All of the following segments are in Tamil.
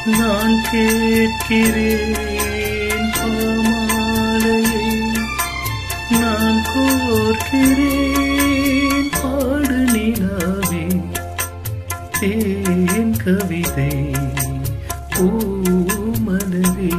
நான் கேட்கிறேன் பாமாலையை நான் கோர்க்கிறேன் பாடு நிலாவே தேன் கவிதை ஓ மலரே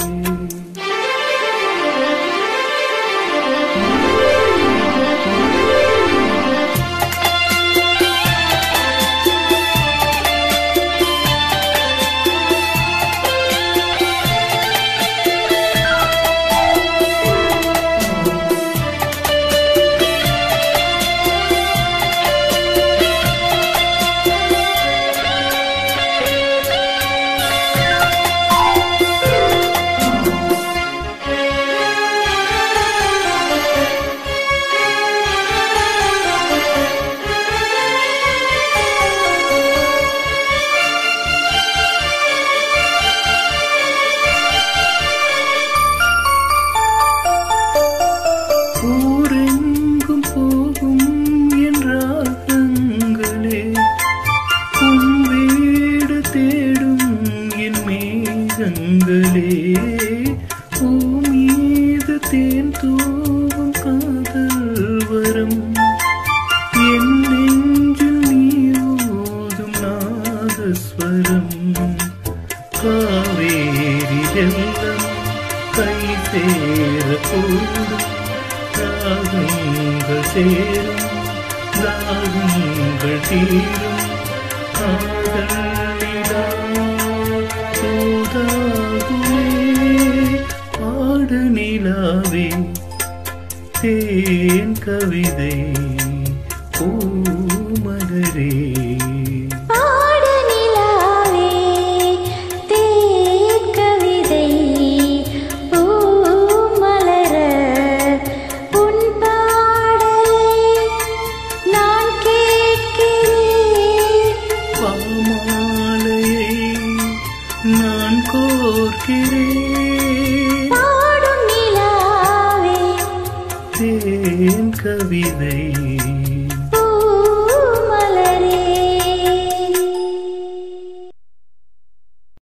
ஊரெங்கும் போகும் என்றார்களே உன் வீடு தேடும் என் மேகங்களே பூமீது தேன் தூவும் காதல் வரம் என் நெஞ்சில் நீ ஓதும் நாதஸ்வரம் காவேரி வெள்ளம் கை சேர போடும் ராகங்கள் சேரும் ராகங்கள் தீரும் காதலிடா சூதாகுமே பாடு நிலாவே தேன் கவிதை ஓ மலரே பாடு நிலாவே தேன் கவிதை பூ மலர உன் பாடலை நான் கேட்கிறேன் பாமாலையை நான் கோர்க்கிறேன் பாடும் நிலாவே தேன் கவிதை